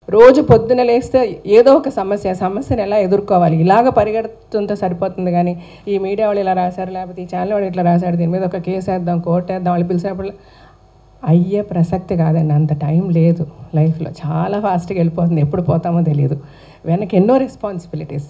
రోజు పొద్దున లేస్తే ఏదో ఒక సమస్య ఆ సమస్యను ఎలా ఎదుర్కోవాలి ఇలాగ పరిగెడుతుంటే సరిపోతుంది కానీ ఈ మీడియా వాళ్ళు ఇలా రాశారు లేకపోతే ఈ ఛానల్ వాడు ఇట్లా రాశాడు దీని మీద ఒక కేసు వేద్దాం కోర్టు వేద్దాం వాళ్ళు పిలిచినప్పుడు అయ్యే ప్రసక్తి కాదండి అంత టైం లేదు లైఫ్లో చాలా ఫాస్ట్గా వెళ్ళిపోతుంది ఎప్పుడు పోతామో తెలియదు వెనక ఎన్నో రెస్పాన్సిబిలిటీస్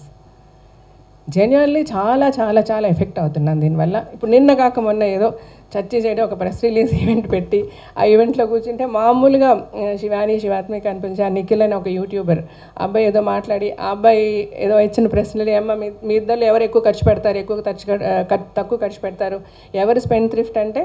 జెన్యున్లీ చాలా చాలా చాలా ఎఫెక్ట్ అవుతున్నాను దీనివల్ల ఇప్పుడు నిన్న కాక మొన్న ఏదో చర్చ చేయడం ఒక ప్రెస్ రిలీజ్ ఈవెంట్ పెట్టి ఆ ఈవెంట్లో కూర్చుంటే మామూలుగా ఆ, శివాని శివాత్మిక అనిపించి ఆ నిఖిల్ అని ఒక యూట్యూబర్ ఆ అబ్బాయి ఏదో మాట్లాడి ఆ అబ్బాయి ఏదో ఇచ్చిన ప్రశ్నలు ఏమ్మా మీ మీ ఇద్దరు ఎవరు ఎక్కువ ఖర్చు పెడతారు ఎక్కువ ఖర్చు పెడ- ఆ, ఖర్చు- తక్కువ ఖర్చు పెడతారు ఎవరు స్పెండ్ థ్రిఫ్ట్ అంటే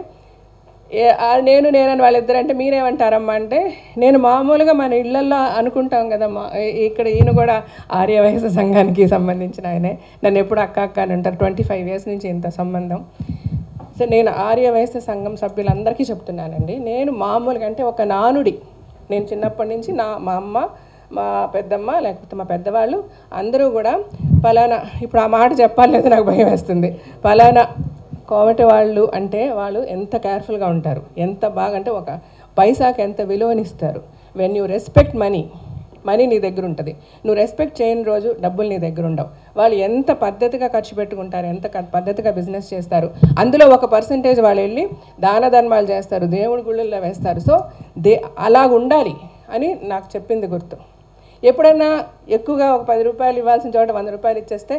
ఏ ఆ నేను నేనని వాళ్ళిద్దరు అంటే మీరేమంటారమ్మా అంటే నేను మామూలుగా మన ఇళ్లల్లో అనుకుంటాం కదమ్మా ఈ- ఇక్కడ ఈయన కూడా ఆర్య వయసు సంఘానికి సంబంధించిన ఆయనే నన్ను ఎప్పుడు అక్క అక్క అని ఉంటారు ట్వంటీ ఫైవ్ ఇయర్స్ నుంచి ఇంత సంబంధం సో నేను ఆర్య వయసు సంఘం సభ్యులందరికీ చెప్తున్నానండి నేను మామూలుగా అంటే ఒక నానుడి నేను చిన్నప్పటి నుంచి నా మా అమ్మ మా పెద్దమ్మ లేకపోతే మా పెద్దవాళ్ళు అందరూ కూడా పలానా ఇప్పుడు ఆ మాట చెప్పాలి లేదు నాకు భయం వేస్తుంది పలానా కోమటి వాళ్ళు అంటే వాళ్ళు ఎంత కేర్ఫుల్గా ఉంటారు ఎంత బాగా అంటే ఒక పైసాకి ఎంత విలువనిస్తారు when you respect money money నీ దగ్గర ఉంటుంది నువ్వు రెస్పెక్ట్ చేయని రోజు డబ్బులు నీ దగ్గర ఉండవు వాళ్ళు ఎంత పద్ధతిగా ఖర్చు పెట్టుకుంటారు ఎంత క- పద్ధతిగా బిజినెస్ చేస్తారు అందులో ఒక పర్సంటేజ్ వాళ్ళు వెళ్ళి దాన ధర్మాలు చేస్తారు దేవుడి గుళ్ళల్లో వేస్తారు సో దే అలాగ ఉండాలి అని నాకు చెప్పింది గుర్తు ఎప్పుడైనా ఎక్కువగా ఒక పది రూపాయలు ఇవ్వాల్సిన చోట వంద రూపాయలు ఇచ్చేస్తే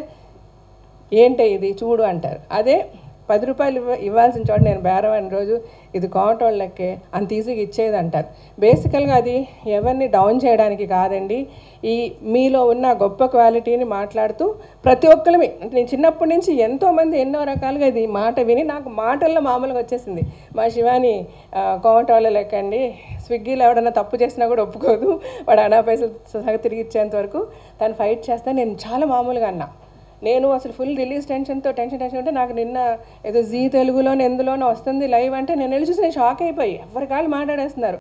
ఏంటి ఇది చూడు అంటారు అదే పది రూపాయలు ఇవ్వ ఇవ్వాల్సిన చోట నేను బేరవని రోజు ఇది కోమటోళ్ళకే అంత ఈజీగా ఇచ్చేది అంటారు బేసికల్గా అది ఎవరిని డౌన్ చేయడానికి కాదండి ఈ మీలో ఉన్న గొప్ప క్వాలిటీని మాట్లాడుతూ ప్రతి ఒక్కరిమి అంటే నేను చిన్నప్పటి నుంచి ఎంతోమంది ఎన్నో రకాలుగా ఇది మాట విని నాకు మాటల్లో మామూలుగా వచ్చేసింది మా శివాని ఆ, కోమటోళ్ళ లెక్కండి స్విగ్గీలో ఎవడన్నా తప్పు చేసినా కూడా ఒప్పుకోదు వాడు అనా పైసలు సగ తిరిగి ఇచ్చేంత వరకు తను ఫైట్ చేస్తే నేను చాలా మామూలుగా అన్నా నేను అసలు ఫుల్ రిలీజ్ టెన్షన్తో టెన్షన్ టెన్షన్ ఉంటే నాకు నిన్న ఏదో జీ తెలుగులోనే ఎందులోనో వస్తుంది లైవ్ అంటే నేను వెళ్ళి చూసి నేను షాక్ అయిపోయి ఎవరి కాళ్ళు మాట్లాడేస్తున్నారు